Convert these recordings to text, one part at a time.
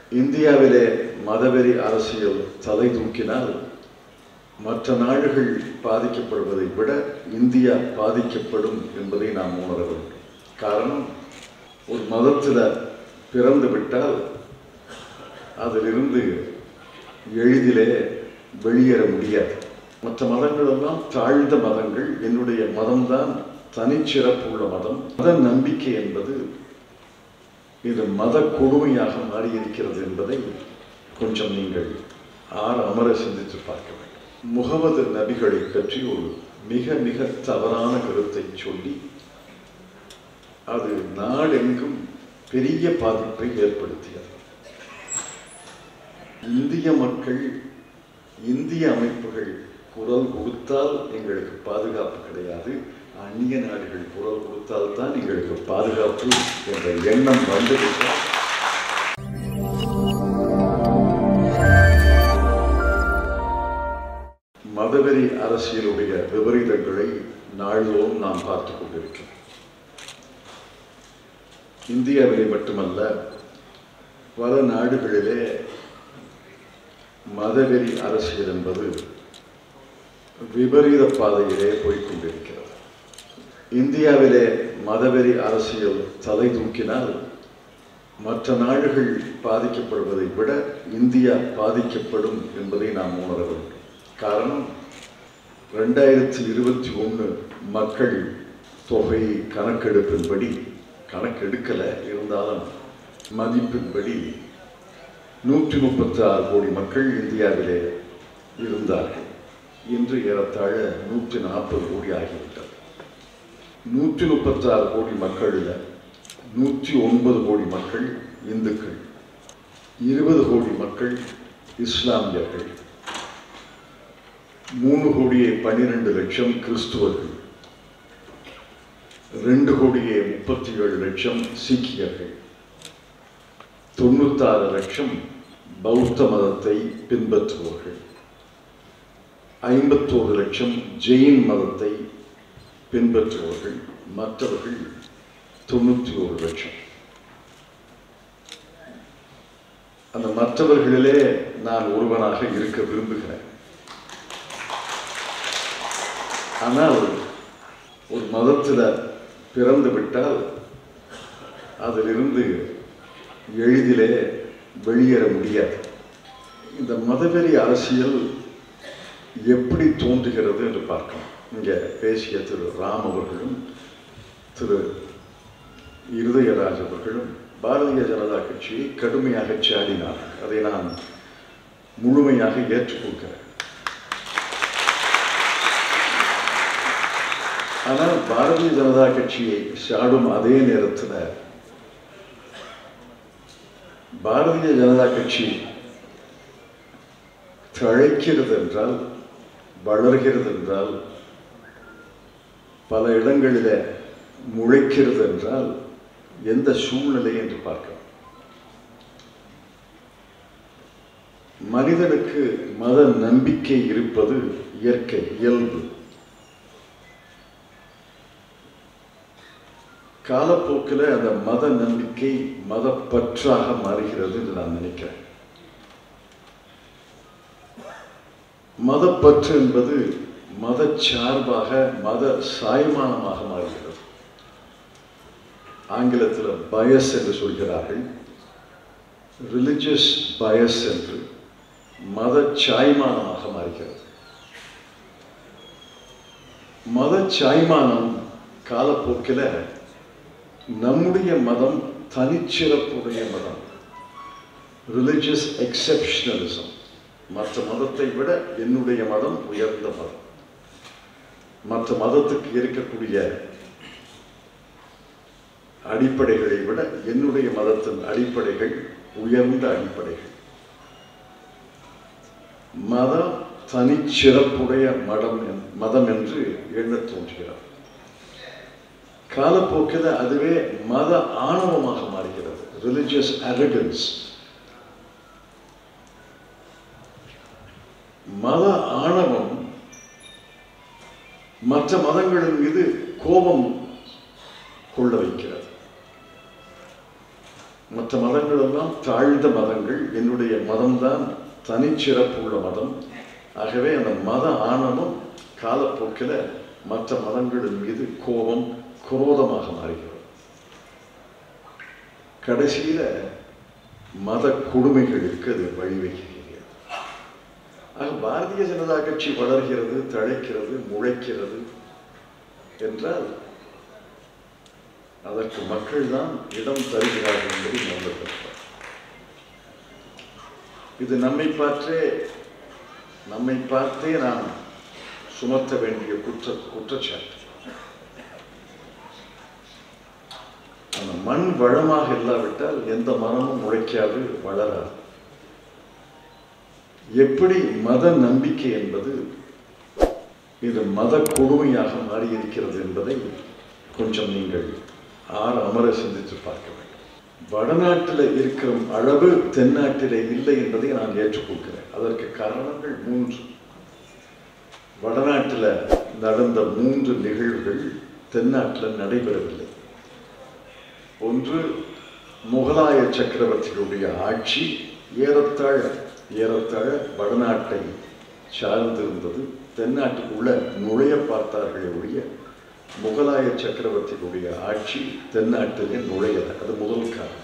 இந்தியாவிலே மதவெறி அரசியல் தலை தூக்கினால் மற்ற நாடுகள் பாதிக்கப்படுவதை விட இந்தியா பாதிக்கப்படும் என்பதை நாம் உணர வேண்டும் காரணம் ஒரு மதத்தில் பிறந்து விட்டால் அதிலிருந்து எளிதிலே வெளியேற முடியாது மற்ற மதங்கள் எல்லாம் தாழ்ந்த மதங்கள் என்னுடைய மதம்தான் தனிச்சிறப்பு உள்ள மதம் மத நம்பிக்கை என்பது இது மத கொடுமையாக மாறியிருக்கிறது என்பதை கொஞ்சம் நீங்கள் ஆற அமர சிந்தித்து பார்க்க வேண்டும் முகமது நபிகளை பற்றி ஒரு மிக மிக தவறான கருத்தை சொல்லி அது நாடெங்கும் பெரிய பாதிப்பை ஏற்படுத்தியது இந்திய மக்கள் இந்திய அமைப்புகள் குரல் கொடுத்தால் எங்களுக்கு பாதுகாப்பு கிடையாது அந்நிய நாடுகள் குரல் கொடுத்தால் தான் எங்களுக்கு பாதுகாப்பு என்ற எண்ணம் வந்துவிட்டால் மதவெறி அரசியலுடைய விபரீதங்களை நாள்தோறும் நாம் பார்த்து கொண்டிருக்கிறோம் இந்தியாவிலே மட்டுமல்ல பல நாடுகளிலே மதவெறி அரசியல் என்பது விபரீத பாதையிலே போய்கொண்டிருக்கிறது இந்தியாவிலே மதவெறி அரசியல் தலை தூக்கினால் மற்ற நாடுகள் பாதிக்கப்படுவதை விட இந்தியா பாதிக்கப்படும் என்பதை நாம் உணர வேண்டும் காரணம் ரெண்டாயிரத்தி இருபத்தி ஒன்று மக்கள் தொகை கணக்கெடுப்பின்படி கணக்கெடுக்கலை இருந்தாலும் மதிப்பின்படி நூற்றி முப்பத்தி ஆறு கோடி மக்கள் இந்தியாவிலே இருந்தார்கள் இன்று ஏறத்தாழ நூற்றி நாற்பது கோடி ஆகிவிட்டது நூற்றி முப்பத்தி ஆறு கோடி மக்களில் நூற்றி ஒன்பது கோடி மக்கள் இந்துக்கள் இருபது கோடி மக்கள் இஸ்லாமியர்கள் மூணு கோடியே பன்னிரெண்டு லட்சம் கிறிஸ்துவர்கள் ரெண்டு கோடியே முப்பத்தி ஏழு லட்சம் சீக்கியர்கள் தொண்ணூத்தாறு லட்சம் பௌத்த மதத்தை பின்பற்றுபவர்கள் ஐம்பத்தோரு லட்சம் ஜெயின் மதத்தை பின்பற்றுபவர்கள் மற்றவர்கள் தொண்ணூற்றி ஒரு லட்சம் அந்த மற்றவர்களிலே நான் ஒருவனாக இருக்க விரும்புகிறேன் ஆனால் ஒரு மதத்தில் பிறந்து விட்டால் அதிலிருந்து எளிதிலே வெளியேற முடியாது இந்த மதவெறி அரசியல் எப்படி தோன்றுகிறது என்று பார்க்கலாம் இங்கே பேசிய திரு ராம் அவர்களும் திரு இருதயராஜ் அவர்களும் பாரதிய ஜனதா கட்சியை கடுமையாக சாடினார்கள் அதை நான் முழுமையாக ஏற்றுக்கொள்கிறேன் ஆனால் பாரதிய ஜனதா கட்சியை சாடும் அதே நேரத்தில் பாரதிய ஜனதா கட்சி தழைக்கிறது என்றால் வளர்கிறது என்றால் பல இடங்களில் முளைக்கிறது என்றால் எந்த சூழ்நிலை என்று பார்க்கலாம் மனிதனுக்கு மத நம்பிக்கை இருப்பது இயற்கை இயல்பு காலப்போக்கில் அந்த மத நம்பிக்கை மத பற்றாக மாறுகிறது என்று நான் நினைக்கிறேன் மதப்பற்று என்பது மத சார்பாக மத சாய்மானமாக மாறுகிறது ஆங்கிலத்தில் பயஸ் என்று சொல்கிறார்கள் ரிலிஜியஸ் பயஸ் என்று மத சாய்மானமாக மாறுகிறது மத சாய்மானம் காலப்போக்கில் நம்முடைய மதம் தனிச்சிறப்புடைய மதம் ரிலிஜியஸ் எக்ஸெப்ஷனலிசம் மற்ற மதத்தை விட என்னுடைய மதம் உயர்ந்த மதம் மற்ற மதத்துக்கு இருக்கக்கூடிய அடிப்படைகளை விட என்னுடைய மதத்தின் அடிப்படைகள் உயர்ந்த அடிப்படைகள் மதம் தனிச்சிறப்புடைய மடம் மதம் என்று எண்ணத் தோன்றுகிறார் காலப்போக்கில் அதுவே மத ஆணவமாக மாறுகிறது ரிலிஜியஸ் அரகன்ஸ் மத ஆணவம் மற்ற மதங்களின் மீது கோபம் கொள்ள வைக்கிறது மற்ற மதங்கள் எல்லாம் தாழ்ந்த மதங்கள் என்னுடைய மதம்தான் தனிச்சிறப்பு உள்ள மதம் ஆகவே அந்த மத ஆணவம் காலப்போக்கில் மற்ற மதங்களின் மீது கோபம் குரோதமாக மாறுகிறது கடைசியில மத கொடுமைகளுக்கு அது வழிவகுக்கிறது ஆக பாரதிய ஜனதா கட்சி வளர்கிறது தழைக்கிறது முளைக்கிறது என்றால் அதற்கு மக்கள் தான் இடம் தருகிறார்கள் என்பது நம்பத்தக்க இது நம்மை பார்த்தே நம்மை பார்த்தே நாம் சுமத்த வேண்டிய குற்ற குற்றச்சாட்டு அந்த மண் வளமாக இல்லாவிட்டால் எந்த மரமும் முளைக்காது வளராது எப்படி மத நம்பிக்கை என்பது இது மத கொடுமையாக மாறியிருக்கிறது என்பதை கொஞ்சம் நீங்கள் ஆற அமர சிந்தித்து பார்க்க வேண்டும் வடநாட்டில் இருக்கிற அளவு தென்னாட்டிலே இல்லை என்பதை நான் ஏற்றுக்கொள்கிறேன் அதற்கு காரணங்கள் மூன்று வடநாட்டில் நடந்த மூன்று நிகழ்வுகள் தென்னாட்டில் நடைபெறவில்லை ஒன்று முகலாய சக்கரவர்த்திகளுடைய ஆட்சி ஏறத்தாழ ஏறத்தாழ வடநாட்டை சார்ந்திருந்தது தென்னாட்டுக்குள்ள நுழைய பார்த்தார்களே ஒழிய முகலாய சக்கரவர்த்திகளுடைய ஆட்சி தென்னாட்டிலே நுழையல அது முதல் காரணம்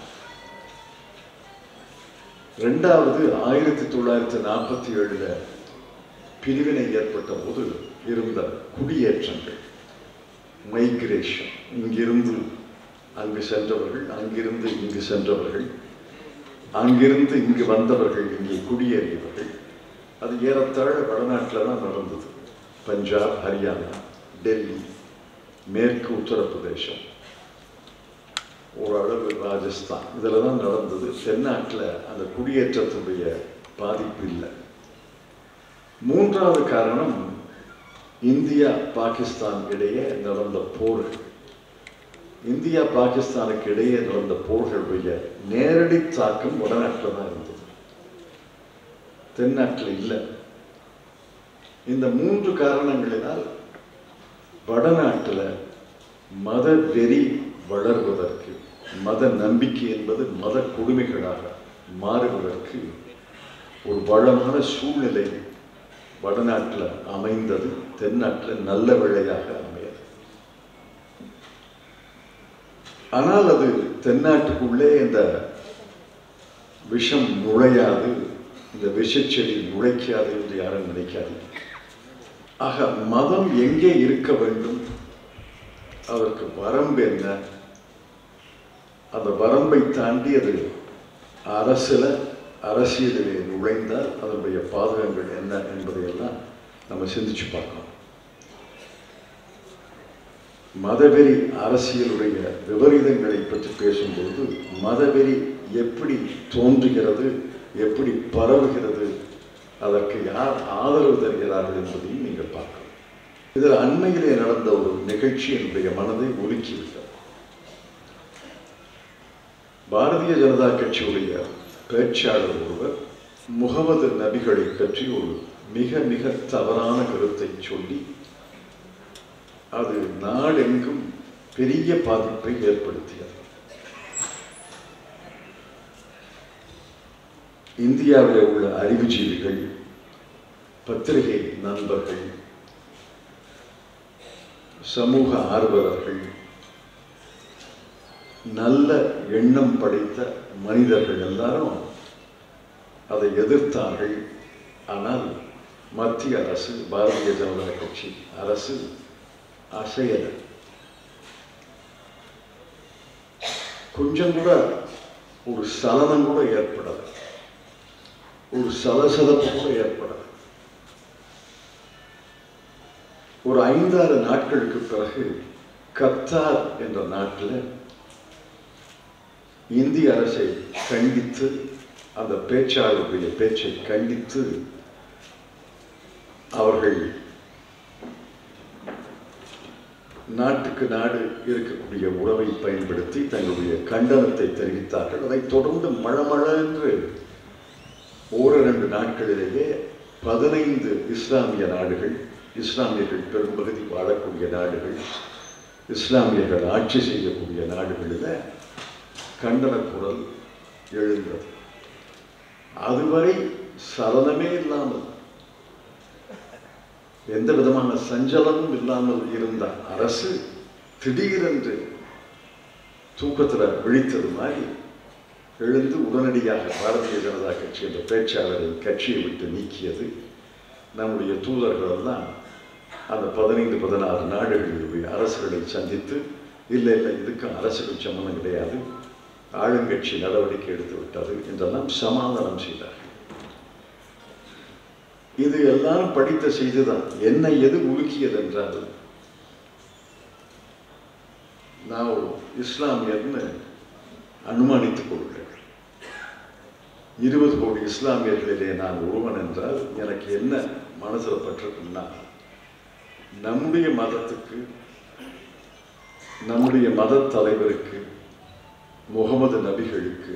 ரெண்டாவது ஆயிரத்தி தொள்ளாயிரத்தி நாற்பத்தி ஏழுல பிரிவினை ஏற்பட்ட போது இருந்த குடியேற்றங்கள் மைக்ரேஷன் இங்கிருந்து அங்கு சென்றவர்கள் அங்கிருந்து இங்கு சென்றவர்கள் அங்கிருந்து இங்கு வந்தவர்கள் இங்கே குடியேறியவர்கள் அது ஏறத்தாழ வடநாட்டில் தான் நடந்தது பஞ்சாப் ஹரியானா டெல்லி மேற்கு உத்தரப்பிரதேசம் ஓரளவு ராஜஸ்தான் இதில் தான் நடந்தது தென்னாட்டில் அந்த குடியேற்றத்துடைய பாதிப்பு இல்லை மூன்றாவது காரணம் இந்தியா பாகிஸ்தான் இடையே நடந்த போர்கள் இந்தியா பாகிஸ்தானுக்கு இடையே நடந்த போர்களுடைய நேரடி தாக்கம் வடநாட்டில் தான் இருந்தது தென்னாட்டில் இல்லை இந்த மூன்று காரணங்களினால் வடநாட்டில் மத வெறி வளர்வதற்கு மத நம்பிக்கை என்பது மத கொடுமைகளாக மாறுவதற்கு ஒரு வளமான சூழ்நிலை வடநாட்டில் அமைந்தது தென்னாட்டில் நல்ல வேளையாக அமையது ஆனால் அது தென்னாட்டுக்குள்ளே இந்த விஷம் நுழையாது இந்த விஷச்செடி நுழைக்காது என்று யாரும் நினைக்காதீங்க ஆக மதம் எங்கே இருக்க வேண்டும் அதற்கு வரம்பு என்ன அந்த வரம்பை தாண்டி அது அரசில் அரசியலிலே நுழைந்தால் அதனுடைய பாதகங்கள் என்ன என்பதையெல்லாம் நம்ம சிந்திச்சு பார்க்கணும் மதவெறி அரசியலுடைய விபரீதங்களை பற்றி பேசும்பொழுது மதவெறி எப்படி தோன்றுகிறது எப்படி பரவுகிறது அதற்கு யார் ஆதரவு தருகிறார்கள் என்பதையும் நீங்கள் பார்க்கணும் இதில் அண்மையிலே நடந்த ஒரு நிகழ்ச்சி என்னுடைய மனதை உலுக்கிவிட்டது பாரதிய ஜனதா கட்சியுடைய பேச்சாளர் ஒருவர் முகமது நபிகளை பற்றி ஒரு மிக மிக தவறான கருத்தை சொல்லி அது நாடெங்கும் பெரிய பாதிப்பை ஏற்படுத்தியது இந்தியாவில் உள்ள அறிவுஜீவிகள் பத்திரிகை நண்பர்கள் சமூக ஆர்வலர்கள் நல்ல எண்ணம் படைத்த மனிதர்கள் எல்லாரும் அதை எதிர்த்தார்கள் ஆனால் மத்திய அரசு பாரதிய ஜனதா கட்சி அரசு அசையல கொஞ்சம் கூட ஒரு சலனம் கூட ஏற்படல ஒரு சலசலப்பு கூட ஏற்படல ஒரு ஐந்தாறு நாட்களுக்கு பிறகு கத்தார் என்ற நாட்டில் இந்திய அரசை கண்டித்து அந்த பேச்சாளருடைய பேச்சை கண்டித்து அவர்கள் நாட்டுக்கு நாடு இருக்கக்கூடிய உறவை பயன்படுத்தி தங்களுடைய கண்டனத்தை தெரிவித்தார்கள் அதைத் தொடர்ந்து மழமழ என்று ஓரிரண்டு நாட்களிலேயே பதினைந்து இஸ்லாமிய நாடுகள் இஸ்லாமியர்கள் பெரும்பகுதி வாழக்கூடிய நாடுகள் இஸ்லாமியர்கள் ஆட்சி செய்யக்கூடிய நாடுகளில் கண்டன குரல் எழுந்தது அதுவரை சலனமே இல்லாமல் எந்த விதமான சஞ்சலமும் இல்லாமல் இருந்த அரசு திடீரென்று தூக்கத்தில் விழித்தது மாதிரி எழுந்து உடனடியாக பாரதிய ஜனதா கட்சி என்ற பேச்சாளரை கட்சியை விட்டு நீக்கியது நம்முடைய தூதர்கள் எல்லாம் அந்த பதினைந்து பதினாறு நாடுகளுடைய அரசுகளை சந்தித்து இல்லை இல்லை இதுக்கும் அரசுக்கு சம்மந்தம் கிடையாது ஆளுங்கட்சி நடவடிக்கை எடுத்து விட்டது என்றெல்லாம் சமாதானம் செய்தார்கள் இது எல்லாரும் படித்த செய்திதான் என்ன எது உலுக்கியது என்றால் நான் ஒரு இஸ்லாமியர்னு அனுமானித்துக் கொள்கிறேன் இருபது கோடி இஸ்லாமியர்களிலே நான் ஒருவன் என்றால் எனக்கு என்ன மனசில் பட்டிருக்குன்னா நம்முடைய மதத்துக்கு நம்முடைய மத தலைவருக்கு முகமது நபிகளுக்கு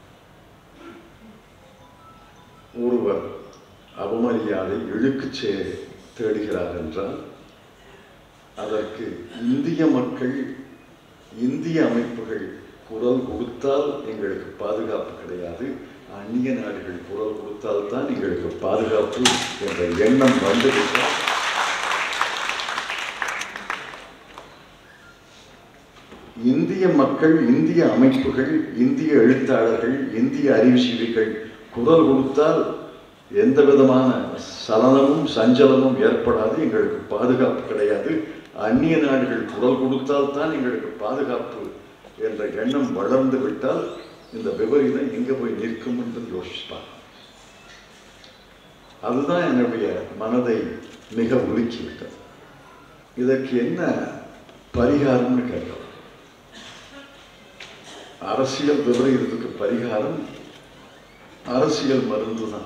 ஒருவர் அவமரியாதை இழுக்குச்சே தேடுகிறார் என்றால் அதற்கு இந்திய மக்கள் இந்திய அமைப்புகள் குரல் கொடுத்தால் எங்களுக்கு பாதுகாப்பு கிடையாது அந்நிய நாடுகள் குரல் கொடுத்தால் தான் எங்களுக்கு பாதுகாப்பு என்ற எண்ணம் வந்துவிட்டால் இந்திய மக்கள் இந்திய அமைப்புகள் இந்திய எழுத்தாளர்கள் இந்திய அறிவுஜீவிகள் குரல் கொடுத்தால் எந்த விதமான சலனமும் சஞ்சலமும் ஏற்படாது எங்களுக்கு பாதுகாப்பு கிடையாது அந்நிய நாடுகள் குரல் கொடுத்தால் தான் எங்களுக்கு பாதுகாப்பு என்ற எண்ணம் வளர்ந்து விட்டால் இந்த விபரீதம் எங்கே போய் நிற்கும் என்று யோசிப்பார் அதுதான் என்னுடைய மனதை மிக உலுக்கிவிட்டது இதற்கு என்ன பரிகாரம்னு கேட்டோம் அரசியல் விபரீதத்துக்கு பரிகாரம் அரசியல் மருந்து தான்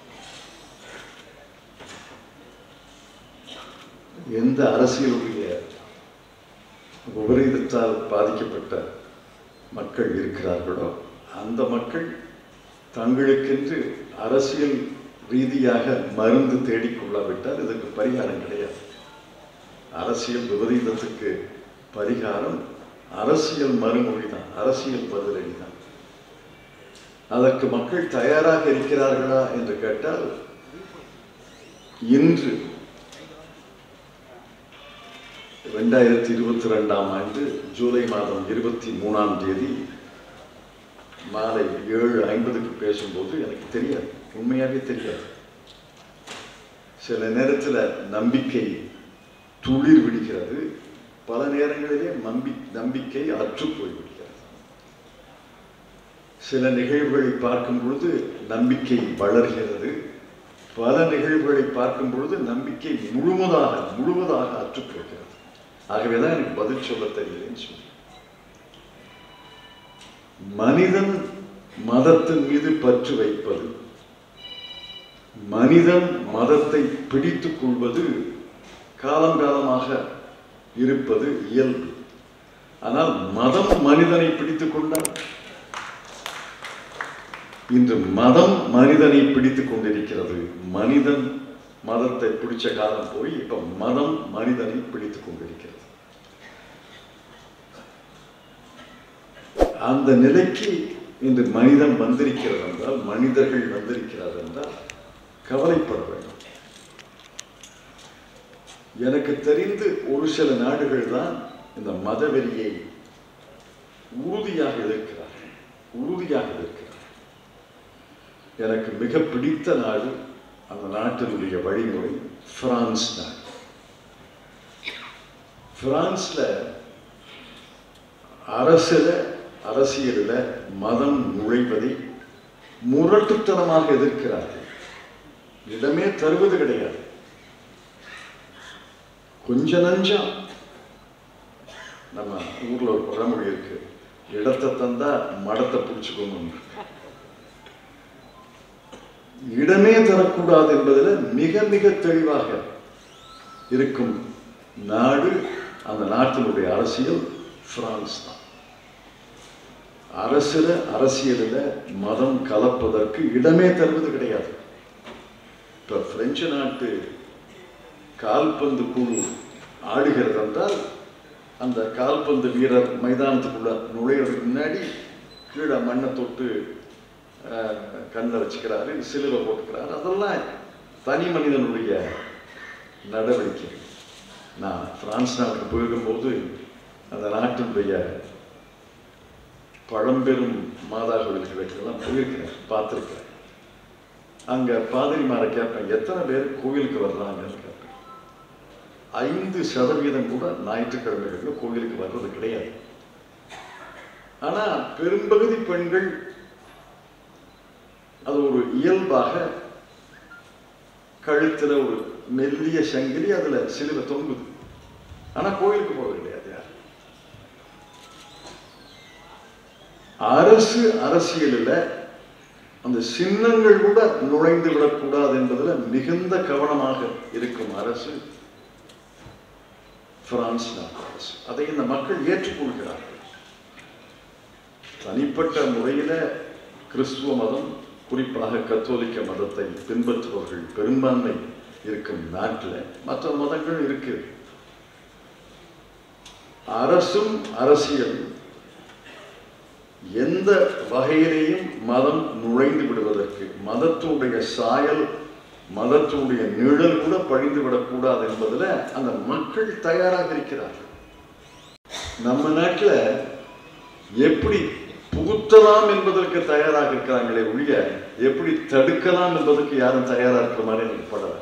எந்த அரசியலுடைய விபரீதத்தால் பாதிக்கப்பட்ட மக்கள் இருக்கிறார்களோ அந்த மக்கள் தங்களுக்கென்று அரசியல் ரீதியாக மருந்து தேடிக்கொள்ளாவிட்டால் இதற்கு பரிகாரம் கிடையாது அரசியல் விபரீதத்துக்கு பரிகாரம் அரசியல் மறுமொழி தான் அரசியல் பதிலடி தான் அதற்கு மக்கள் தயாராக இருக்கிறார்களா என்று கேட்டால் இன்று ரெண்டாயிரத்தி இருபத்தி ரெண்டாம் ஆண்டு ஜூலை மாதம் இருபத்தி மூணாம் தேதி மாலை ஏழு ஐம்பதுக்கு பேசும்போது எனக்கு தெரியாது உண்மையாகவே தெரியாது சில நேரத்தில் நம்பிக்கை துளிர் விடுகிறது பல நேரங்களிலே நம்பி நம்பிக்கை அற்று போய்விடுகிறது சில நிகழ்வுகளை பார்க்கும் பொழுது நம்பிக்கை வளர்கிறது பல நிகழ்வுகளை பார்க்கும் பொழுது நம்பிக்கை முழுவதாக முழுவதாக அற்றுப்போகிறது ஆகவேதான் எனக்கு பதில் சொல்ல தெரியலன்னு சொல்லி மனிதன் மதத்தின் மீது பற்று வைப்பது மனிதன் மதத்தை பிடித்துக் கொள்வது காலங்காலமாக இருப்பது இயல்பு ஆனால் மதம் மனிதனை பிடித்துக் கொண்டால் இன்று மதம் மனிதனை பிடித்துக் கொண்டிருக்கிறது மனிதன் மதத்தை பிடிச்ச காலம் போய் இப்ப மதம் மனிதனை பிடித்துக் கொண்டிருக்கிறது அந்த நிலைக்கு இன்று மனிதன் வந்திருக்கிறது என்றால் மனிதர்கள் வந்திருக்கிறது என்றால் கவலைப்பட வேண்டும் எனக்கு தெரிந்து ஒரு சில நாடுகள் தான் இந்த மதவெறியை உறுதியாக எதிர்க்கிறார்கள் உறுதியாக எதிர்க்கிறார்கள் எனக்கு மிக பிடித்த நாடு அந்த நாட்டினுடைய வழிமுறை பிரான்ஸ் நாடு பிரான்ஸ்ல அரசுல அரசியலில் மதம் நுழைவதை முரட்டுத்தனமாக எதிர்க்கிறார்கள் இடமே தருவது கிடையாது கொஞ்ச நஞ்சம் நம்ம ஊர்ல ஒரு பழமொழி இருக்கு இடத்தை தந்தா மடத்தை பிடிச்சுக்கணும் இடமே தரக்கூடாது என்பதில் மிக மிக தெளிவாக இருக்கும் நாடு அந்த நாட்டினுடைய அரசியல் பிரான்ஸ் தான் அரசுல அரசியலில் மதம் கலப்பதற்கு இடமே தருவது கிடையாது இப்ப பிரெஞ்சு நாட்டு கால்பந்து குழு ஆடுகிறது என்றால் அந்த கால்பந்து வீரர் மைதானத்துக்குள்ள நுழையிறதுக்கு முன்னாடி கீழே மண்ணை தொட்டு கண்ணில் வச்சுக்கிறாரு சிலுவை போட்டுக்கிறாரு அதெல்லாம் தனி மனிதனுடைய நடவடிக்கை நான் பிரான்ஸ் நாட்டுக்கு போயிருக்கும்போது அந்த நாட்டினுடைய பழம்பெரும் மாதா கோயில்களுக்கெல்லாம் போயிருக்கிறேன் பார்த்துருக்கிறேன் அங்கே பாதிரிமாரை கேட்பேன் எத்தனை பேர் கோயிலுக்கு வர்றாங்கன்னு கேட்பேன் ஐந்து சதவீதம் கூட ஞாயிற்றுக்கிழமைகளில் கோயிலுக்கு வர்றது கிடையாது ஆனால் பெரும்பகுதி பெண்கள் அது ஒரு இயல்பாக கழுத்தில் ஒரு மெல்லிய சங்கிலி அதில் சிலுவை தொங்குது ஆனால் கோயிலுக்கு போக கிடையாது யார் அரசு அரசியலில் அந்த சின்னங்கள் கூட நுழைந்து விடக்கூடாது என்பதில் மிகுந்த கவனமாக இருக்கும் அரசு பிரான்ஸ் நாட்டு அரசு அதை இந்த மக்கள் ஏற்றுக்கொள்கிறார்கள் தனிப்பட்ட முறையில் கிறிஸ்துவ மதம் குறிப்பாக கத்தோலிக்க மதத்தை பின்பற்றுபவர்கள் பெரும்பான்மை இருக்கும் நாட்டில் மற்ற மதங்கள் இருக்கு அரசும் அரசியல் எந்த வகையிலேயும் மதம் நுழைந்து விடுவதற்கு மதத்துடைய சாயல் மதத்துடைய நிழல் கூட பழிந்து விடக்கூடாது என்பதில் அந்த மக்கள் தயாராக இருக்கிறார்கள் நம்ம நாட்டில் எப்படி புகுத்தலாம் என்பதற்கு தயாராக இருக்கிறாங்களே ஒழிய எப்படி தடுக்கலாம் என்பதற்கு யாரும் தயாராக இருக்கிற மாதிரி எனக்கு படல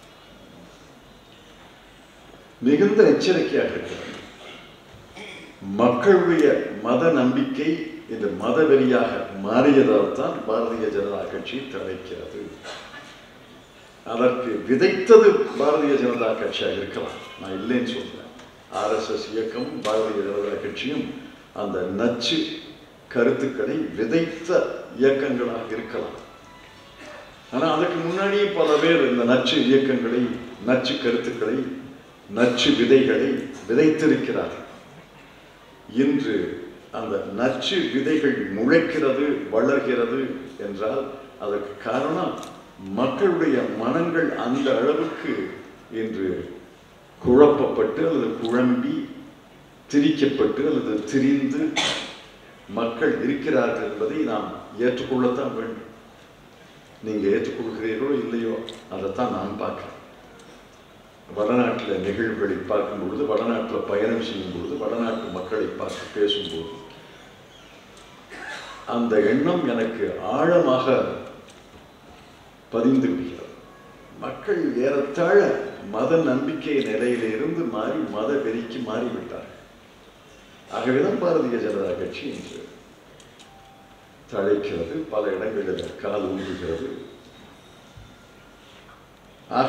மிகுந்த எச்சரிக்கையாக இருக்கிறாங்க மக்களுடைய மத நம்பிக்கை இந்த மத வெறியாக மாறியதால் தான் பாரதிய ஜனதா கட்சி தடைக்கிறது அதற்கு விதைத்தது பாரதிய ஜனதா கட்சியாக இருக்கலாம் நான் இல்லைன்னு சொல்றேன் ஆர்எஸ்எஸ் இயக்கமும் பாரதிய ஜனதா கட்சியும் அந்த நச்சு கருத்துக்களை விதைத்த இயக்கங்களாக இருக்கலாம் ஆனால் அதுக்கு முன்னாடியே பல பேர் இந்த நச்சு இயக்கங்களை நச்சு கருத்துக்களை நச்சு விதைகளை விதைத்திருக்கிறார்கள் இன்று அந்த நச்சு விதைகள் முளைக்கிறது வளர்கிறது என்றால் அதற்கு காரணம் மக்களுடைய மனங்கள் அந்த அளவுக்கு இன்று குழப்பப்பட்டு அல்லது குழம்பி திரிக்கப்பட்டு அல்லது திரிந்து மக்கள் இருக்கிறார்கள் என்பதை நாம் ஏற்றுக்கொள்ளத்தான் வேண்டும் நீங்க ஏற்றுக்கொள்கிறீர்களோ இல்லையோ அதைத்தான் நான் பார்க்கிறேன் வடநாட்டில் நிகழ்வுகளை பார்க்கும் பொழுது வடநாட்டில் பயணம் செய்யும் பொழுது வடநாட்டு மக்களை பார்த்து பேசும்போது அந்த எண்ணம் எனக்கு ஆழமாக பதிந்து விடுகிறது மக்கள் ஏறத்தாழ மத நம்பிக்கை நிலையிலிருந்து மாறி மத வெறிக்கு மாறிவிட்டார்கள் ஆகவேதான் பாரதிய ஜனதா கட்சி இன்று தழைக்கிறது பல இடங்களில் கால் ஊன்றுகிறது ஆக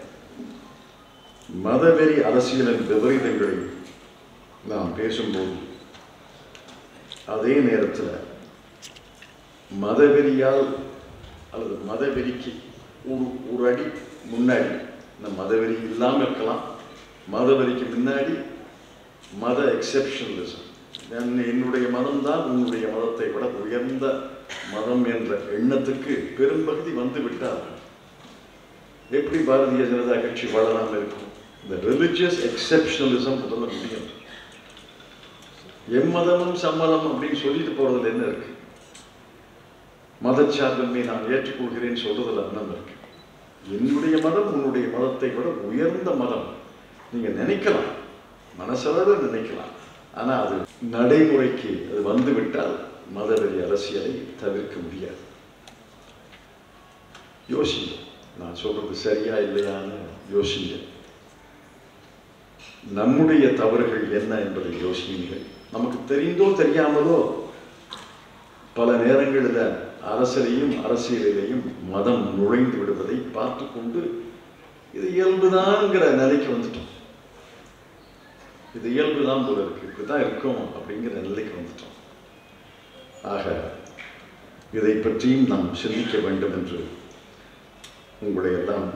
மதவெறி அரசியலின் விபரீதங்களை நாம் பேசும்போது அதே நேரத்தில் மதவெறியால் அல்லது மதவெறிக்கு ஒரு ஒரு அடி முன்னாடி இந்த மதவெறி இல்லாமல் இருக்கலாம் மதவெறிக்கு முன்னாடி மத எக்ஸெப்ஷனலிசம் என்னுடைய மதம் தான் உன்னுடைய மதத்தை விட உயர்ந்த மதம் என்ற எண்ணத்துக்கு பெரும்பகுதி வந்து விட்டால் எப்படி பாரதிய ஜனதா கட்சி வளராம இருக்கும் இந்த ரிலிஜியஸ் எக்ஸெப்ஷனலிசம் முதல்ல முடியும் எம்மதமும் சம்மதம் அப்படின்னு சொல்லிட்டு போறதுல என்ன இருக்கு மதச்சார்பின்மை நான் ஏற்றுக்கொள்கிறேன் சொல்றதுல அர்த்தம் இருக்கு என்னுடைய மதம் உன்னுடைய மதத்தை விட உயர்ந்த மதம் நீங்க நினைக்கலாம் மனசளவில் நினைக்கலாம் ஆனா அது நடைமுறைக்கு அது வந்து விட்டால் மதவெறி அரசியலை தவிர்க்க முடியாது யோசிங்க நான் சொல்றது சரியா இல்லையான்னு யோசிங்க நம்முடைய தவறுகள் என்ன என்பதை யோசியுங்கள் நமக்கு தெரிந்தோ தெரியாமலோ பல நேரங்களில் அரசியலையும் அரசியலிலையும் மதம் நுழைந்து விடுவதை பார்த்து கொண்டு இது இயல்புதான்ங்கிற நிலைக்கு வந்துட்டோம் இது இயல்புதான் போல இருக்கு இப்படிதான் இருக்கும் அப்படிங்கிற நிலைக்கு வந்துட்டோம் ஆக இதை பற்றியும் நாம் சிந்திக்க வேண்டும் என்று உங்களை எல்லாம்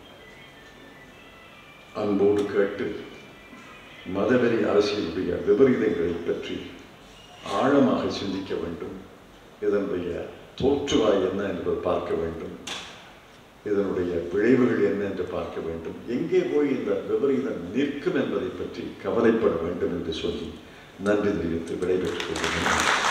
அன்போடு கேட்டு மதவெறி அரசியலுடைய விபரீதங்களை பற்றி ஆழமாக சிந்திக்க வேண்டும் இதனுடைய தோற்றுவாய் என்ன என்பதை பார்க்க வேண்டும் இதனுடைய விளைவுகள் என்ன என்று பார்க்க வேண்டும் எங்கே போய் இந்த விபரீதம் நிற்கும் என்பதை பற்றி கவலைப்பட வேண்டும் என்று சொல்லி நன்றி தெரிவித்து விடைபெற்றுக் கொள்கிறேன்